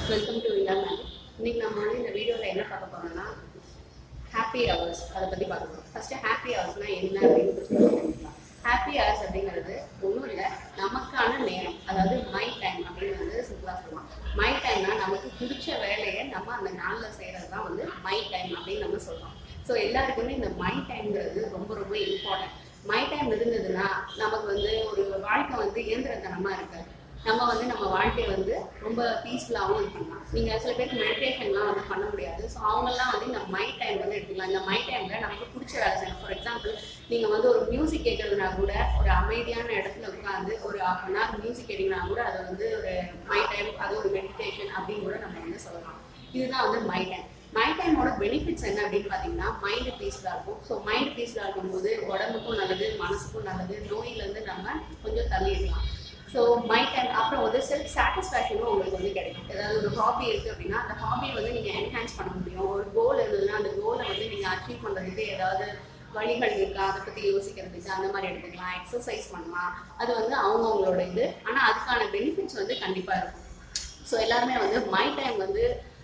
welcome to இண்டா ma'am இன்னைக்கு நம்ம வந்து இந்த வீடியோவில் என்ன பார்க்க போறோம்னா ஹாப்பி ஹவர்ஸ் அதை பற்றி பார்க்க போகிறோம் ஃபஸ்ட்டு ஹாப்பி ஹவர்ஸ்னால் என்ன அப்படின்னு ஹாப்பி ஹவர்ஸ் அப்படிங்கிறது ஒன்றும் இல்லை நமக்கான நேரம் அதாவது மை டைம் அப்படின்னு வந்து சிம்பிளாக சொல்லலாம் மை டைம்னா நமக்கு பிடிச்ச வேலையை நம்ம அந்த நாளில் செய்கிறது தான் வந்து மை டைம் அப்படின்னு நம்ம சொல்கிறோம் ஸோ எல்லாருக்குமே இந்த மை டைம்ங்கிறது ரொம்ப ரொம்ப இம்பார்ட்டன்ட் மை டைம் இருந்ததுன்னா நமக்கு வந்து ஒரு வாழ்க்கை வந்து இயந்திரத்தனமாக இருக்காது நம்ம வந்து நம்ம வாழ்க்கையை வந்து ரொம்ப பீஸ்ஃபுல்லாகவும் இது பண்ணலாம் நீங்கள் சில பேருக்கு மெடிடேஷன்லாம் வந்து பண்ண முடியாது ஸோ அவங்கெல்லாம் வந்து இந்த மை டைம் வந்து எடுத்துக்கலாம் இந்த மை டைமில் நமக்கு பிடிச்ச வேலை செய்யணும் ஃபார் எக்ஸாம்பிள் நீங்கள் வந்து ஒரு மியூசிக் கேட்குறதுனா கூட ஒரு அமைதியான இடத்துல உட்காந்து ஒரு ஹாஃப் அன் ஹவர் மியூசிக் கேட்டிங்கன்னா கூட அது வந்து ஒரு மை டைம் அது ஒரு மெடிடேஷன் அப்படின்னு கூட நம்ம வந்து சொல்லலாம் இதுதான் வந்து மை டைம் மை டைமோட பெனிஃபிட்ஸ் என்ன அப்படின்னு பார்த்தீங்கன்னா மைண்டு பீஸ்ஃபுல்லாக இருக்கும் ஸோ மைண்டு பீஸ்ஃபுல்லாக இருக்கும்போது உடம்புக்கும் நல்லது மனசுக்கும் நல்லது நோயிலேருந்து நம்ம கொஞ்சம் தள்ளிடலாம் ஸோ மை டைம் அப்புறம் வந்து செல்ஃப் சாட்டிஸ்ஃபேக்ஷனும் உங்களுக்கு வந்து கிடைக்கும் ஏதாவது ஒரு ஹாபி இருக்குது அப்படின்னா அந்த ஹாபியை வந்து நீங்கள் என்ஹான்ஸ் பண்ண முடியும் ஒரு கோல் இருந்ததுன்னா அந்த கோலை வந்து நீங்கள் அச்சீவ் பண்ணுறதுக்கு ஏதாவது வழிகள் இருக்கா அதை பற்றி யோசிக்கிறதுக்கு அந்த மாதிரி எடுத்துக்கலாம் எக்ஸசைஸ் பண்ணலாம் அது வந்து அவங்கவுங்களோட இது ஆனால் அதுக்கான பெனிஃபிட்ஸ் வந்து கண்டிப்பாக இருக்கும் ஸோ எல்லாருமே வந்து மை டைம் வந்து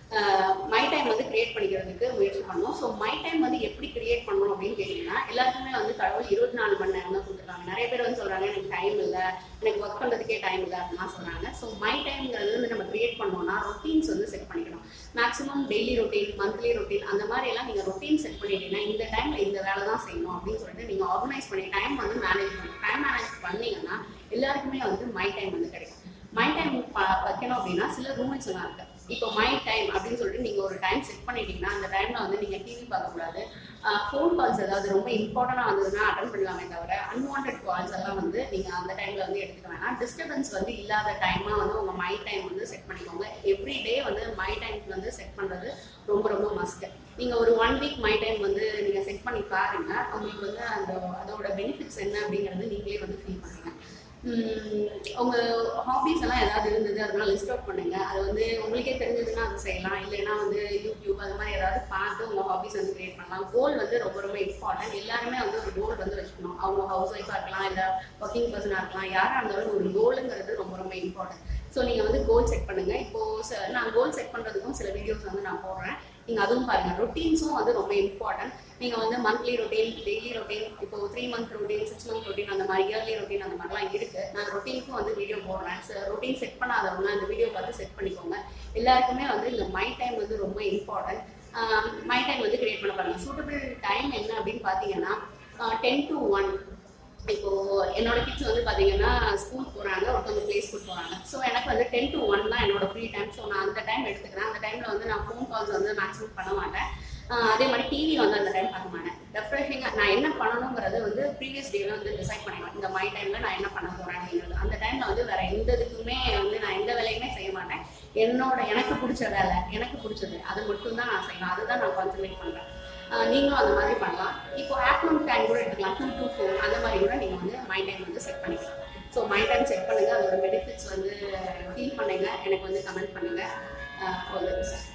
மை டைம் வந்து கிரியேட் பண்ணிக்கிறதுக்கு முயற்சி பண்ணணும் ஸோ மை டைம் வந்து எப்படி கிரியேட் பண்ணணும் அப்படின்னு கேட்டிங்கன்னா எல்லாருக்குமே வந்து கடவுள் இருபத்தி நாலு மணி நேரம் தான் கொடுத்துருக்காங்க நிறைய பேர் வந்து சொல்கிறாங்க எனக்கு டைம் இல்லை எனக்கு ஒர்க் பண்ணுறதுக்கே டைம் இல்லை அப்படிலாம் சொல்கிறாங்க ஸோ மை டைம்ங்கிறது வந்து நம்ம கிரியேட் பண்ணோம்னா ரொட்டீன்ஸ் வந்து செட் பண்ணிக்கணும் maximum daily routine monthly routine அந்த மாதிரி எல்லாம் நீங்கள் ரொட்டீன் செட் பண்ணிட்டீங்கன்னா இந்த டைமில் இந்த வேலை தான் செய்யணும் அப்படின்னு சொல்லிட்டு நீங்கள் ஆர்கனைஸ் பண்ணி டைம் வந்து மேனேஜ் பண்ணணும் டைம் மேனேஜ் பண்ணீங்கன்னா எல்லாருக்குமே வந்து மை டைம் வந்து கிடைக்கும் மை டைம் வைக்கணும் அப்படின்னா சில ரூல்ஸ் எல்லாம் இருக்கு இப்போ மை டைம் அப்படின்னு சொல்லிட்டு நீங்கள் ஒரு டைம் செட் பண்ணிட்டீங்கன்னா அந்த டைமில் வந்து நீங்கள் டிவி பார்க்கக்கூடாது ஃபோன் கால்ஸ் ஏதாவது ரொம்ப இம்பார்ட்டண்டாக வந்ததுன்னா அட்டன் பண்ணலாமே தவிர அன்வான்ட் கால்ஸ் எல்லாம் வந்து நீங்கள் அந்த டைமில் வந்து எடுத்துக்க வேணாம் டிஸ்டர்பன்ஸ் வந்து இல்லாத டைமாக வந்து உங்கள் மை டைம் வந்து செட் பண்ணிக்கோங்க எவ்ரி டே வந்து மை டைம் வந்து செட் பண்ணுறது ரொம்ப ரொம்ப மஸ்ட் நீங்கள் ஒரு ஒன் வீக் மை டைம் வந்து நீங்கள் செட் பண்ணி பாருங்க உங்களுக்கு வந்து அந்த அதோட பெனிஃபிட்ஸ் என்ன அப்படிங்கிறது நீங்களே வந்து ஃபீல் பண்ணுங்க உங்கள் ஹாபீஸ் எல்லாம் ஏதாவது இருந்தது அதெல்லாம் லிஸ்ட் அவுட் பண்ணுங்க அது வந்து உங்களுக்கே தெரிஞ்சதுன்னா அது செய்யலாம் இல்லைன்னா வந்து யூடியூப் அது மாதிரி ஏதாவது பார்த்து உங்கள் ஹாபீஸ் வந்து கிரியேட் பண்ணலாம் கோல் வந்து ரொம்ப ரொம்ப இம்பார்ட்டன்ட் எல்லாருமே வந்து ஒரு கோல் வந்து வச்சுக்கணும் அவங்க ஹவுஸ் ஒய்ஃபாக இருக்கலாம் இல்லை ஒர்க்கிங் பர்சனாக இருக்கலாம் யாராக இருந்தாலும் ஒரு கோலுங்கிறது ரொம்ப ரொம்ப இம்பார்ட்டன்ட் ஸோ நீங்கள் வந்து கோல் செட் பண்ணுங்கள் இப்போது நான் கோல் செட் பண்ணுறதுக்கும் சில வீடியோஸ் வந்து நான் போடுறேன் நீங்கள் அதுவும் பாருங்கள் ரொட்டீன்ஸும் வந்து ரொம்ப இம்பார்ட்டன்ட் நீங்கள் வந்து மந்த்லி ரொட்டீன் டெய்லி ரொட்டீன் இப்போ three month routine six month routine அந்த மாதிரி இயர்லி ரொட்டீன் அந்த மாதிரிலாம் இருக்குது நான் ரொட்டீனுக்கும் வந்து வீடியோ போடுறேன் ரொட்டீன் செட் பண்ணாதவங்க இந்த வீடியோ பார்த்து செட் பண்ணிக்கோங்க எல்லாருக்குமே வந்து இந்த மை டைம் வந்து ரொம்ப இம்பார்ட்டன்ட் மை டைம் வந்து கிரியேட் பண்ண பாருங்க சூட்டபிள் டைம் என்ன அப்படின்னு பார்த்தீங்கன்னா டென் டு ஒன் இப்போ என்னோட கிட்ஸ் வந்து பார்த்தீங்கன்னா ஸ்கூல் போகிறாங்க ஒருத்தவங்க ப்ளே ஸ்கூல் போகிறாங்க ஸோ எனக்கு வந்து டென் டு ஒன் தான் என்னோட ஃப்ரீ டைம் ஸோ நான் அந்த டைம் எடுத்துக்கிறேன் அந்த டைமில் வந்து நான் ஃபோன் கால்ஸ் வந்து மேக்ஸிமம் பண்ண மாட்டேன் அதே மாதிரி டிவி வந்து அந்த டைம் பார்க்க மாட்டேன் ரெஃப்ரெஷிங்காக நான் என்ன பண்ணணுங்கிறது வந்து ப்ரீவியஸ் டேல வந்து டிசைட் பண்ணிடுவேன் இந்த மை டைமில் நான் என்ன பண்ண போகிறேன் அப்படிங்கிறது அந்த டைமில் வந்து வேற எந்த இதுக்குமே வந்து நான் எந்த வேலையுமே செய்ய மாட்டேன் என்னோட எனக்கு பிடிச்ச வேலை எனக்கு பிடிச்சது அது மட்டும் தான் நான் செய்யணும் அதுதான் நான் கான்சன்ட்ரேட் பண்ணுறேன் நீங்களும் அந்த மாதிரி பண்ணலாம் இப்போ ஆஃப்டர்நூன் டைம் கூட எடுத்துக்கலாம் டூ டூ ஃபோர் அந்த மாதிரி கூட நீங்கள் வந்து மை டைம் வந்து செட் பண்ணிக்கலாம் ஸோ மை டைம் செட் பண்ணுங்கள் அதோட பெனிஃபிட்ஸ் வந்து ஃபீல் பண்ணுங்கள் எனக்கு வந்து கமெண்ட் பண்ணுங்கள் ஒரு